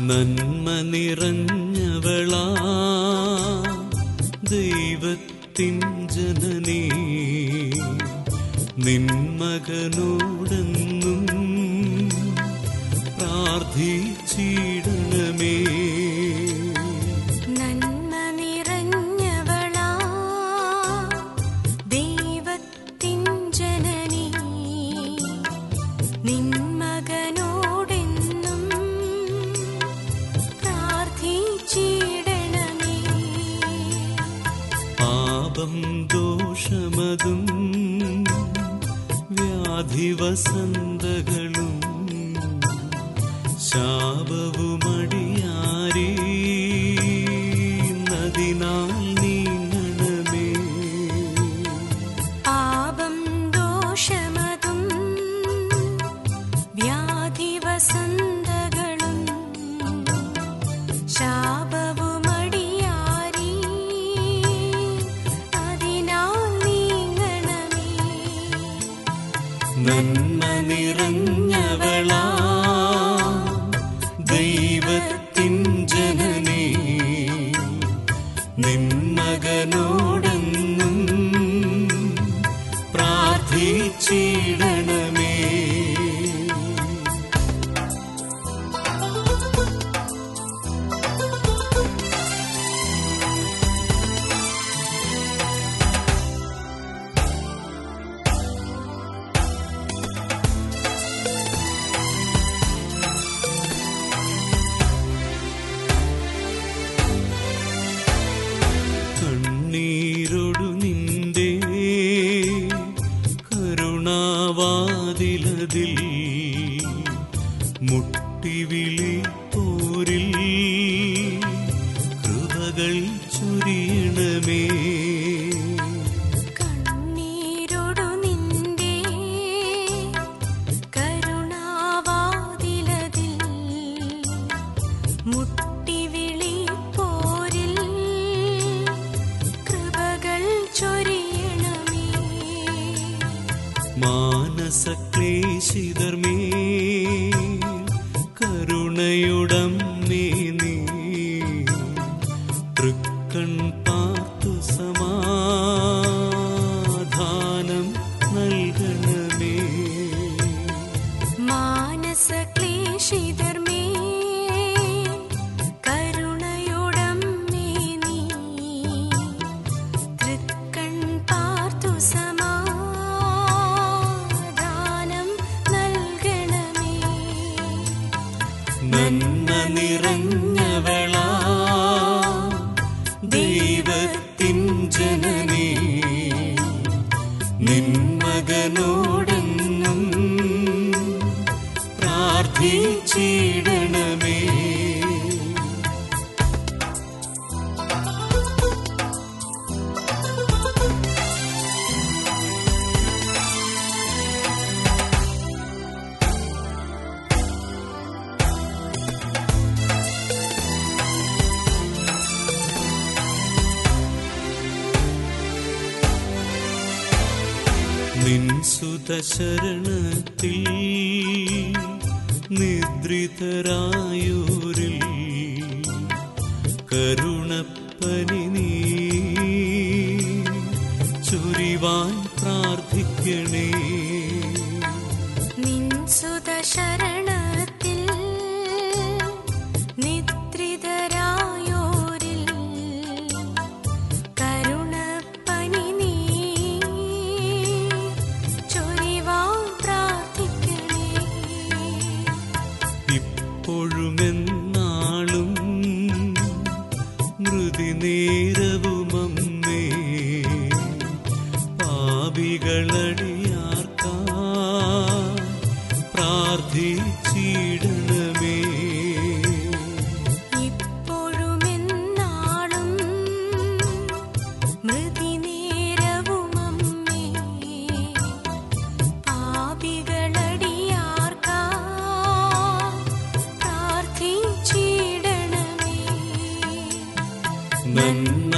നന്മ നിറഞ്ഞവളാ ദൈവത്തിൻ ജനനീ നിൻ മകനോടെന്നും പ്രാർത്ഥിച്ചിടണമേ നന്മ നിറഞ്ഞവളാ ദൈവത്തിൻ ജനനീ നിൻ മകനോടെന്നും പ്രാർത്ഥിച്ചിടണമേ പാപം ദോഷമതും വ്യാധിവസന്തകളും ശാപവുമടിയാരേ നദിനാൽ നീങ്ങണമേ പാപം ദോഷമതും വ്യാധിവസന്തകളും ശാപവുമടിയാരി അതിനാൽ നീങ്ങണമേ നന്മ നിറഞ്ഞവളാ ദൈവത്തിൻ ജനനീ നിൻ മകനോടെന്നും പ്രാർത്ഥിച്ചിടണമേ കണ്ണീരൊടു നിന്റെ കരുണാവാതിലതിൽ മുട്ടിവിളി പോരിൽ കൃപകൾ ചൊരിയണമേ കണ്ണീരോടു നിന്റെ കരുണാവാതിലതിൽ മുട്ടിവിളി പോരിൽ കൃപകൾ ചൊരിയണമേ മാനസക്ലേശിതർമേ കരുണയുടമ്മേ നീ തൃക്കൺ പാർത്തു സമാധാനം നൽകണമേ മാനസക്ലേശിതർമേ കരുണയോടമ്മേ നീ തൃക്കൺ പാർത്തു സമാധാനം നൽകണമേ നന്മ നിറഞ്ഞവളാ ദൈവത്തിൻ ജനനീ നിൻ മകനോടെന്നും പ്രാർത്ഥിച്ചിടണമേ നിൻ സുതശരണത്തിൽ നിദ്രിതരായോരിൽ കരുണപ്പനി നീ ചൊരിവാൻ പ്രാർത്ഥിക്കണേ നിൻ സുതശരണത്തിൽ നിദ്രിതരായോരിൽ കരുണപ്പനി നീ ചൊരിവാൻ പ്രാർത്ഥിക്കണേ ഇപ്പോഴുമെന്നാളും മൃതി നേരവുമമ്മേ പാപികളടിയാർക്കാ പ്രാർത്ഥിച്ചിടണമേ ഇപ്പോഴുമെന്നാളും മൃതിനേരവുമമ്മേ പാപികളടിയാർക്കാ പ്രാർത്ഥിച്ചിടണമേ നന്മ